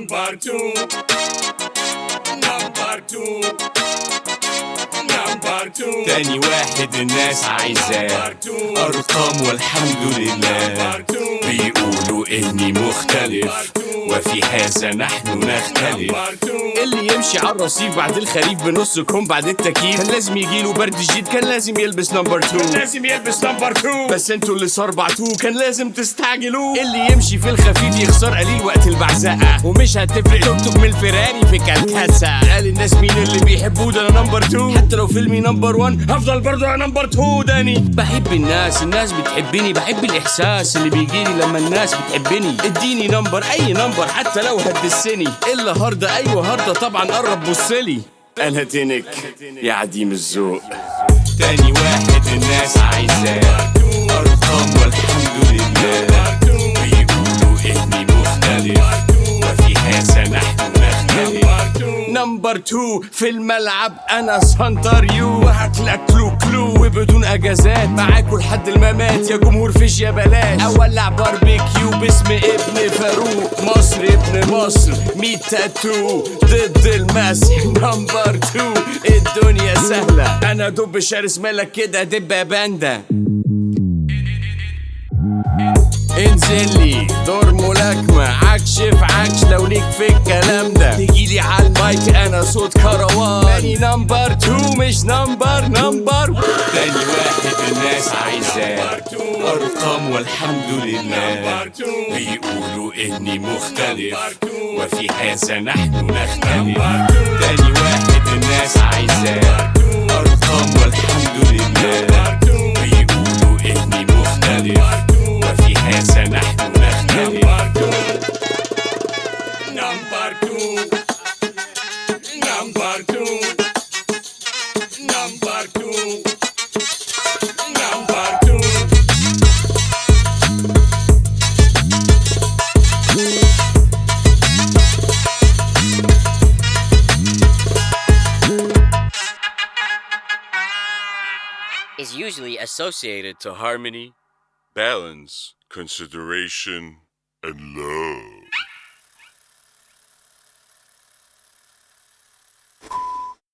Number two. Number two. Number two. تاني واحد الناس عايزاه أرقام والحمد لله بيقولوا إني مختلف وفي هذا نحن نختلف اللي يمشي على الرصيف بعد الخريف بنص كوم بعد التكييف كان لازم يجيله برد جديد كان لازم يلبس نمبر 2 لازم يلبس نمبر 2 بس انتوا اللي صربعتوه كان لازم تستعجلوه اللي يمشي في الخفيف يخسر قليل وقت البعزقه ومش هتفرق توك توك من الفيراري في كالكاسة قال الناس مين اللي بيحبوه ده انا نمبر 2 حتى لو فيلمي نمبر 1 هفضل برضه انا نمبر 2 داني بحب الناس الناس بتحبني بحب الاحساس اللي بيجيلي لما الناس بتحبني اديني نمبر اي نمبر حتى لو هتدسني الا هارده ايوه هارده طبعا قرب بصلي انا تنك يا عديم الذوق تاني واحد الناس عايزاه أرقام والحمد لله بيقولوا إني مختلف وفي هذا نحن نختلف نمبر تو في الملعب أنا سنتر يو وهاكلك كلو كلو وبدون أجازات معاكوا لحد الممات يا جمهور فيش يا بلاش أولع باربيكيو باسم ابن فاروق مصر ابن مصر ميت تاتو ضد المسح نمبر تو الدنيا سهلة أنا دب شرس ملك كده دب يا باندا انزل لي دور ملاكمة عكش في عكش لو ليك في الكلام ده تجيلي على المايك انا صوت كروان تاني نمبر تو مش نمبر نمبر تاني واحد الناس عايزاه ارقام والحمد لله بيقولوا اني مختلف وفي هذا نحن نختلف تاني واحد الناس عايزاه ارقام والحمد لله بيقولوا اني مختلف وفي هذا نحن نختلف Number two. Number two. Number two. Number two. is usually associated to harmony, balance, consideration, and love.